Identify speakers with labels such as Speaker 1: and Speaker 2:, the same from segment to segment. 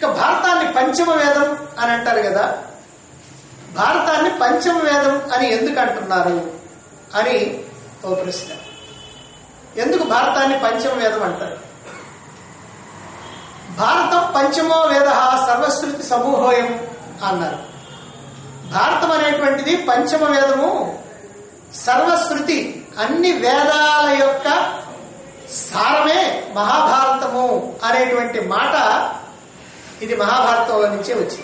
Speaker 1: ఇక భారతాన్ని పంచమ వేదం అని అంటారు కదా భారతాన్ని పంచమ వేదం అని ఎందుకు అంటున్నారు అని ఓ ప్రశ్న ఎందుకు భారతాన్ని పంచమ వేదం అంటారు భారతం పంచమో వేద సర్వశ్రుతి సమూహోయం అన్నారు భారతం అనేటువంటిది పంచమ వేదము సర్వశ్రుతి అన్ని వేదాల యొక్క సారమే మహాభారతము అనేటువంటి మాట ఇది మహాభారతంలో నుంచే వచ్చింది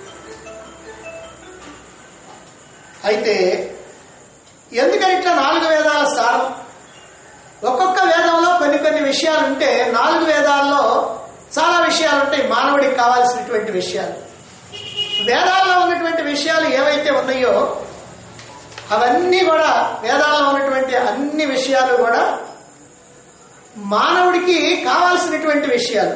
Speaker 1: అయితే ఎందుకని ఇట్లా నాలుగు వేదాల సారం ఒక్కొక్క వేదంలో కొన్ని కొన్ని విషయాలు ఉంటే నాలుగు వేదాల్లో చాలా విషయాలు ఉంటాయి మానవుడికి కావాల్సినటువంటి విషయాలు వేదాల్లో ఉన్నటువంటి విషయాలు ఏవైతే ఉన్నాయో అవన్నీ కూడా వేదాల్లో ఉన్నటువంటి అన్ని విషయాలు కూడా మానవుడికి కావాల్సినటువంటి విషయాలు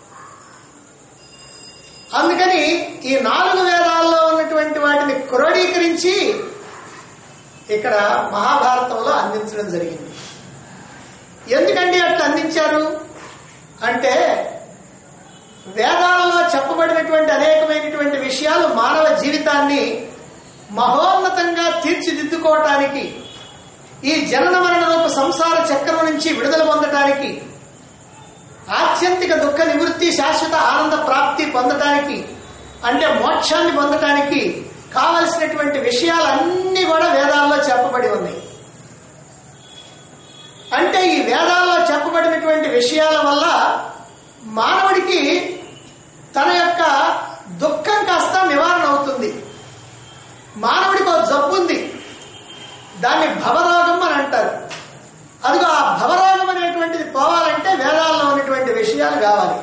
Speaker 1: అందుకని ఈ నాలుగు వేదాల్లో ఉన్నటువంటి వాటిని క్రోడీకరించి ఇక్కడ మహాభారతంలో అందించడం జరిగింది ఎందుకండి అట్లా అందించారు అంటే వేదాలలో చెప్పబడినటువంటి అనేకమైనటువంటి విషయాలు మానవ జీవితాన్ని మహోన్నతంగా తీర్చిదిద్దుకోవటానికి ఈ జనన మరణ రూప సంసార చక్రం నుంచి విడుదల పొందటానికి ఆత్యంతిక దుఃఖ నివృత్తి శాశ్వత ఆనంద ప్రాప్తి పొందటానికి అంటే మోక్షాన్ని పొందటానికి కావలసినటువంటి విషయాలన్నీ కూడా వేదాల్లో చెప్పబడి ఉన్నాయి అంటే ఈ వేదాల్లో చెప్పబడినటువంటి విషయాల వల్ల మానవుడికి తన యొక్క దుఃఖం కాస్త నివారణ అవుతుంది మానవుడికి ఒక జబ్బు ఉంది దాన్ని భవరోగం అని అంటారు అదిగో ఆ భవరోగం అనేటువంటిది పోవాలంటే వేదాల్లో ఉన్నటువంటి విషయాలు కావాలి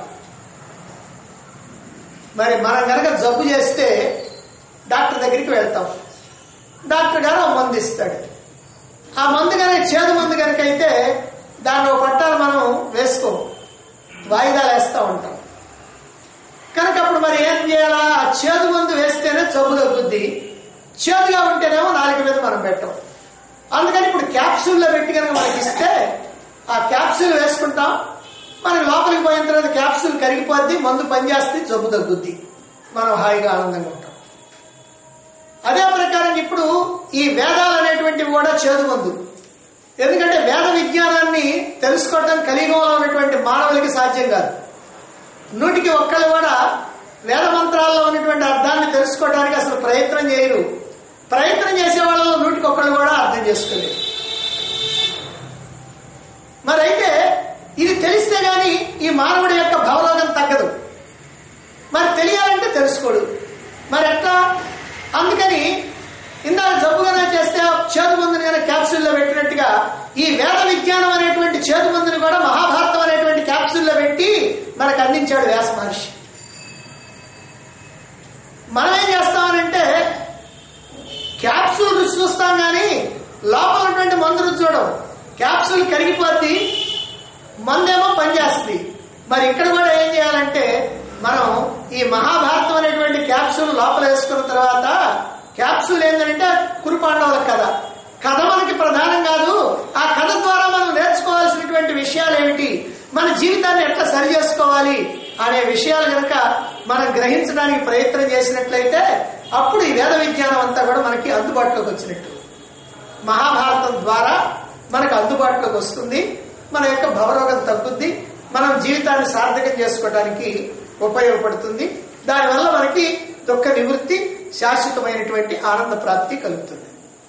Speaker 1: మరి మనం కనుక జబ్బు చేస్తే డాక్టర్ దగ్గరికి వెళ్తాం డాక్టర్ గారు ఒక మందు ఇస్తాడు ఆ మందు కనుక చేదు మందు కనుక అయితే దాన్ని ఒక పట్టాలు మనం వేసుకోం వాయిదాలు వేస్తూ ఉంటాం కనుక అప్పుడు మరి ఏం చేయాలా ఆ చేదు మందు వేస్తేనే జబ్బు తగ్గుద్ది చేదుగా ఉంటేనేమో నాలుగు మీద మనం పెట్టం అందుకని ఇప్పుడు క్యాప్సూల్లో పెట్టి కనుక మనకి ఇస్తే ఆ క్యాప్సూల్ వేసుకుంటాం మనకి లోపలికి పోయిన తర్వాత క్యాప్సూల్ కరిగిపోద్ది మందు పనిచేస్తే జబ్బు తగ్గుద్ది మనం హాయిగా ఆనందంగా ఉంటాం అదే ప్రకారం ఇప్పుడు ఈ వేదాలు అనేటువంటివి కూడా చేదు మందు ఎందుకంటే వేద విజ్ఞానాన్ని తెలుసుకోవటం కలియుగంలో ఉన్నటువంటి మానవులకి సాధ్యం కాదు నూటికి ఒక్కళ్ళు కూడా వేద మంత్రాల్లో ఉన్నటువంటి అర్థాన్ని తెలుసుకోవడానికి అసలు ప్రయత్నం చేయరు ప్రయత్నం చేసే వాళ్ళలో నూటికి ఒక్కళ్ళు కూడా అర్థం చేసుకోలేరు మరైతే ఇది తెలిస్తే గాని ఈ మానవుడి యొక్క భవరోగం తగ్గదు మరి తెలియాలంటే తెలుసుకోడు మరి ఎట్లా అందుకని ఇందాక జబ్బుగానే చేస్తే చేదు మందుని కానీ క్యాప్సూల్లో పెట్టినట్టుగా ఈ వేద విజ్ఞానం అనేటువంటి చేదు మందుని కూడా మహాభారతం అనేటువంటి క్యాప్సూల్లో పెట్టి మనకు అందించాడు వ్యాస మహర్షి మనం ఏం చేస్తామనంటే క్యాప్సూల్ రుచి చూస్తాం కానీ లోపల ఉన్నటువంటి మందు రుచి చూడం క్యాప్సూల్ కరిగిపోద్ది మందేమో పనిచేస్తుంది మరి ఇక్కడ కూడా ఏం చేయాలంటే మనం ఈ మహాభారతం అనేటువంటి క్యాప్సూల్ లోపల వేసుకున్న తర్వాత క్యాప్సూల్ ఏంటంటే కురుపాండవుల కథ కథ మనకి ప్రధానం కాదు ఆ కథ ద్వారా మనం నేర్చుకోవాల్సినటువంటి విషయాలు ఏమిటి మన జీవితాన్ని ఎట్లా సరి చేసుకోవాలి అనే విషయాలు కనుక మనం గ్రహించడానికి ప్రయత్నం చేసినట్లయితే అప్పుడు ఈ వేద విజ్ఞానం అంతా కూడా మనకి అందుబాటులోకి వచ్చినట్టు మహాభారతం ద్వారా మనకు అందుబాటులోకి వస్తుంది మన యొక్క భవరోగం తగ్గుద్ది మనం జీవితాన్ని సార్థకం చేసుకోవడానికి ఉపయోగపడుతుంది దానివల్ల మనకి దుఃఖ నివృత్తి శాశ్వతమైనటువంటి ఆనంద ప్రాప్తి కలుగుతుంది